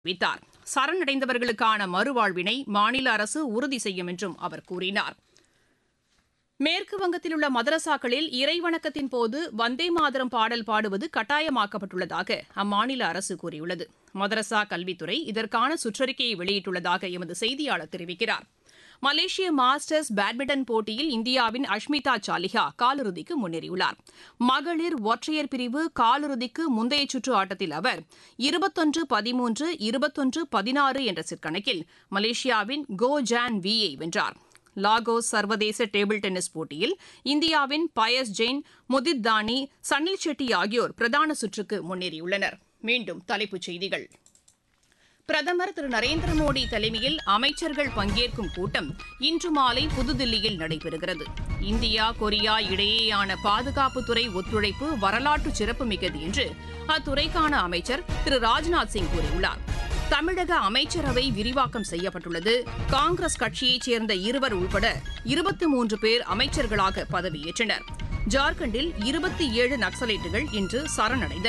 தெரிவித்தார் சரணடைந்தவர்களுக்கான மறுவாழ்வினை மாநில அரசு உறுதி செய்யும் என்றும் அவர் கூறினார் மேற்கு வங்கத்தில் உள்ள மதரசாக்களில் இறைவணக்கத்தின் போது வந்தே மாதரம் பாடல் பாடுவது கட்டாயமாக்கப்பட்டுள்ளதாக அம்மாநில அரசு கூறியுள்ளது மதரசா கல்வித்துறை இதற்கான சுற்றறிக்கையை வெளியிட்டுள்ளதாக எமது செய்தியாளர் தெரிவிக்கிறார் மலேசிய மாஸ்டர்ஸ் பேட்மிண்டன் போட்டியில் இந்தியாவின் அஷ்மிதா சாலிஹா காலிறுதிக்கு முன்னேறியுள்ளார் மகளிர் ஒற்றையர் பிரிவு காலிறுதிக்கு முந்தைய சுற்று ஆட்டத்தில் அவர் இருபத்தொன்று பதிமூன்று இருபத்தொன்று பதினாறு என்ற சிற்கணக்கில் மலேசியாவின் கோ ஜான் வியை வென்றார் லாகோஸ் சர்வதேச டேபிள் டென்னிஸ் போட்டியில் இந்தியாவின் பயஸ் ஜெயின் முதித் தானி சன்னில் செட்டி ஆகியோர் பிரதான சுற்றுக்கு முன்னேறியுள்ளனர் மீண்டும் தலைப்புச் செய்திகள் பிரதமர் திரு நரேந்திர மோடி தலைமையில் அமைச்சர்கள் பங்கேற்கும் கூட்டம் இன்று மாலை புதுதில்லியில் நடைபெறுகிறது இந்தியா கொரியா இடையேயான பாதுகாப்புத்துறை ஒத்துழைப்பு வரலாற்று சிறப்புமிக்கது என்று அத்துறைக்கான அமைச்சர் திரு ராஜ்நாத் சிங் கூறியுள்ளார் தமிழக அமைச்சரவை விரிவாக்கம் செய்யப்பட்டுள்ளது காங்கிரஸ் கட்சியைச் சேர்ந்த இருவர் உள்பட இருபத்தி மூன்று பேர் அமைச்சர்களாக பதவியேற்றனர் ஜார்க்கண்டில் இருபத்தி ஏழு நக்சலைட்டுகள் இன்று சரணடைந்தனர்